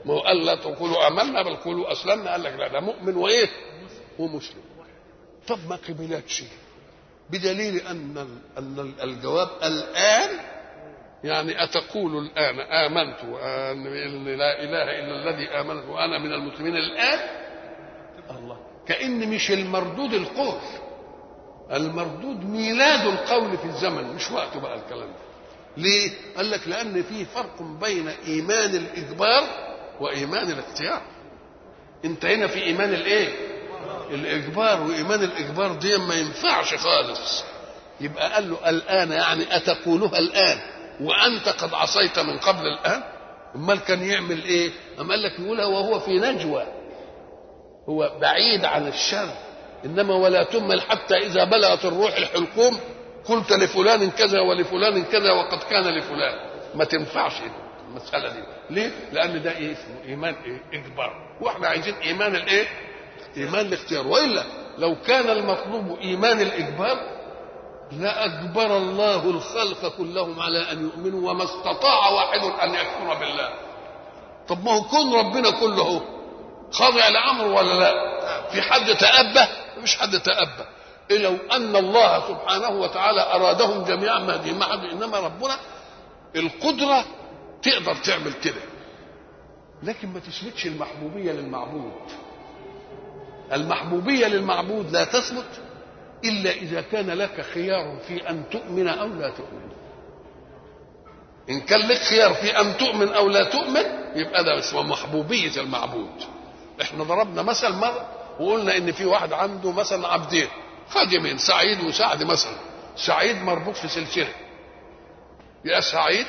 ما هو قال لا تقولوا امنا بل قولوا اسلمنا قال لك لا ده مؤمن وايه ومسلم طب ما قبلتش بدليل ان ان الجواب الان يعني اتقول الان امنت ان لا اله الا الذي امنت وانا من المسلمين الان الله كان مش المردود القول المردود ميلاد القول في الزمن مش وقته بقى الكلام ده ليه قال لك لان في فرق بين ايمان الاجبار وايمان الاختيار انت هنا في ايمان الايه الاجبار وايمان الاجبار دي ما ينفعش خالص يبقى قال له الان يعني اتقولها الان وانت قد عصيت من قبل الان امال كان يعمل ايه اما قال لك يقولها وهو في نجوى هو بعيد عن الشر انما ولا تمل حتى اذا بلغت الروح الحلقوم قلت لفلان كذا ولفلان كذا وقد كان لفلان ما تنفعش المساله دي ليه لان ده ايه اسمه ايمان ايه اجبار واحنا عايزين ايمان الايه ايمان الاختيار والا لو كان المطلوب ايمان الاجبار لاجبر الله الخلق كلهم على ان يؤمنوا وما استطاع واحد ان يكفر بالله طب ما هو كون ربنا كله خاضع لامر ولا لا في حد تأبى مش حد تأبى إيه لو أن الله سبحانه وتعالى أرادهم جميعا مهديين ما حد إنما ربنا القدرة تقدر تعمل كده لكن ما تثبتش المحبوبية للمعبود المحبوبية للمعبود لا تثبت إلا إذا كان لك خيار في أن تؤمن أو لا تؤمن إن كان لك خيار في أن تؤمن أو لا تؤمن يبقى ده اسمه محبوبية المعبود احنا ضربنا مثل مرة وقلنا ان في واحد عنده مثلا عبدين خادمين سعيد وسعد مثلا سعيد مربوط في سلسله يا سعيد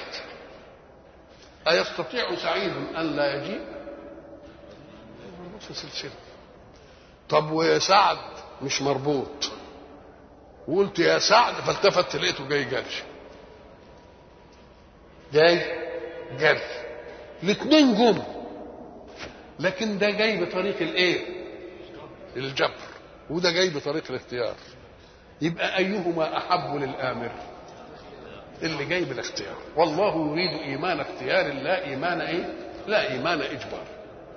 أيستطيع سعيد أن لا يجيب؟ مربوط في سلسلة طب وسعد مش مربوط وقلت يا سعد فالتفت لقيته جاي جري جاي جري الاثنين جم لكن ده جاي بطريق الايه؟ الجبر وده جاي بطريق الاختيار يبقى ايهما احب للامر اللي جاي بالاختيار والله يريد ايمان اختيار لا ايمان ايه لا ايمان اجبار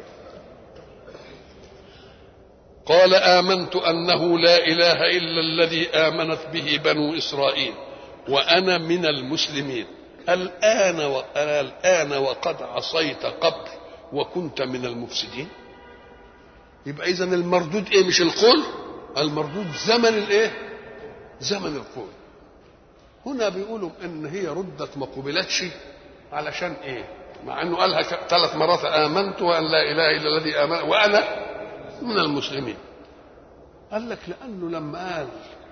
قال امنت انه لا اله الا الذي امنت به بنو اسرائيل وانا من المسلمين الان وانا الان وقد عصيت قبل وكنت من المفسدين يبقى اذا المردود ايه مش القول المردود زمن الايه زمن القول هنا بيقولوا ان هي ردت ما قبلتش علشان ايه مع انه قالها ثلاث مرات امنت وان لا اله الا الذي امن وانا من المسلمين قال لك لانه لما قال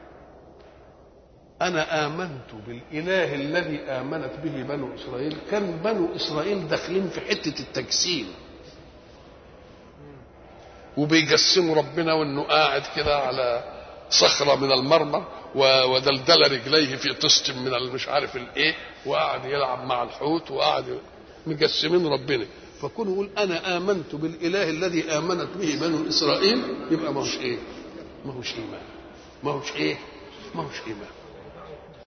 انا امنت بالاله الذي امنت به بنو اسرائيل كان بنو اسرائيل داخلين في حته التجسيم وبيجسموا ربنا وانه قاعد كده على صخره من المرمر ودلدل رجليه في طست من مش عارف الايه وقعد يلعب مع الحوت وقعد مجسمين ربنا فكون يقول انا امنت بالاله الذي امنت به بنو اسرائيل يبقى ما هوش ايه؟ ما هوش ايمان ما هوش ايه؟ ما هوش ايمان